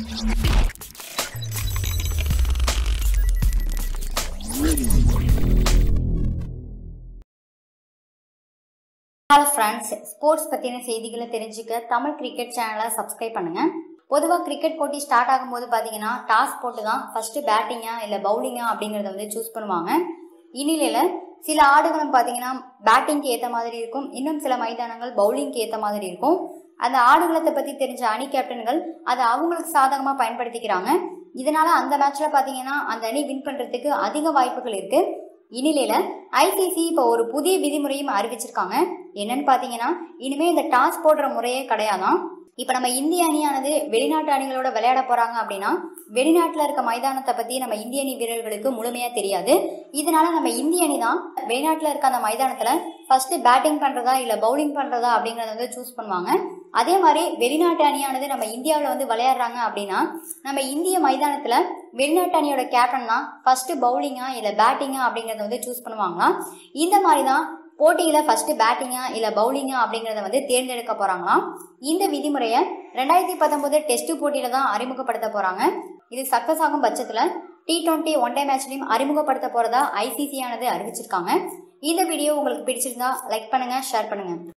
hello friends sports பற்றின செய்திகளை தெரிஞ்சுக்க தமிழ் கிரிக்கெட் சேனலை சப்ஸ்கிரைப் பண்ணுங்கள் பொதுவாக கிரிக்கெட் போட்டி ஸ்டார்ட் ஆகும்போது பார்த்தீங்கன்னா டாஸ் போட்டு தான் ஃபஸ்ட்டு பேட்டிங்கா இல்லை பவுலிங்கா அப்படிங்கிறத வந்து சூஸ் பண்ணுவாங்க இந்நிலையில் சில ஆடுகளும் பார்த்தீங்கன்னா பேட்டிங்க்கு ஏற்ற மாதிரி இருக்கும் இன்னும் சில மைதானங்கள் பவுலிங்க்கு ஏற்ற மாதிரி இருக்கும் அந்த ஆடுகளத்தை பற்றி தெரிஞ்ச அணி கேப்டன்கள் அதை அவங்களுக்கு சாதகமாக பயன்படுத்திக்கிறாங்க இதனால அந்த மேட்ச்சில் பார்த்தீங்கன்னா அந்த அணி வின் பண்ணுறதுக்கு அதிக வாய்ப்புகள் இருக்குது இந்நிலையில ஐசிசி இப்போ ஒரு புதிய விதிமுறையும் அறிவிச்சிருக்காங்க என்னன்னு பார்த்தீங்கன்னா இனிமே இந்த டாஸ் போடுற முறையே கிடையாதான் இப்போ நம்ம இந்திய அணியானது வெளிநாட்டு அணிகளோட விளையாட போறாங்க அப்படின்னா வெளிநாட்டில் இருக்க மைதானத்தை பத்தி நம்ம இந்திய அணி வீரர்களுக்கு முழுமையா தெரியாது இதனால நம்ம இந்திய அணி தான் வெளிநாட்டில் இருக்க அந்த மைதானத்துல ஃபர்ஸ்ட் பேட்டிங் பண்றதா இல்ல பவுலிங் பண்றதா அப்படிங்கறத வந்து சூஸ் பண்ணுவாங்க அதே மாதிரி வெளிநாட்டு அணியானது நம்ம இந்தியாவில் வந்து விளையாடுறாங்க அப்படின்னா நம்ம இந்திய மைதானத்துல வெளிநாட்டு அணியோட கேப்டன் தான் ஃபர்ஸ்ட் பவுலிங்கா இல்ல பேட்டிங்கா அப்படிங்கறத வந்து சூஸ் பண்ணுவாங்களாம் இந்த மாதிரி தான் போட்டியில ஃபர்ஸ்ட் பேட்டிங்கா இல்ல பவுலிங்கா அப்படிங்கறத வந்து தேர்ந்தெடுக்க போறாங்களாம் இந்த விதிமுறையை ரெண்டாயிரத்தி பத்தொன்பது டெஸ்ட் போட்டியில தான் அறிமுகப்படுத்த போறாங்க இது சக்சஸ் ஆகும் பட்சத்துல டி டுவெண்ட்டி ஒன் டே மேட்ச்லையும் அறிமுகப்படுத்த போறதா ஐசிசி ஆனது அறிவிச்சிருக்காங்க இந்த வீடியோ உங்களுக்கு பிடிச்சிருந்தா லைக் பண்ணுங்க ஷேர் பண்ணுங்க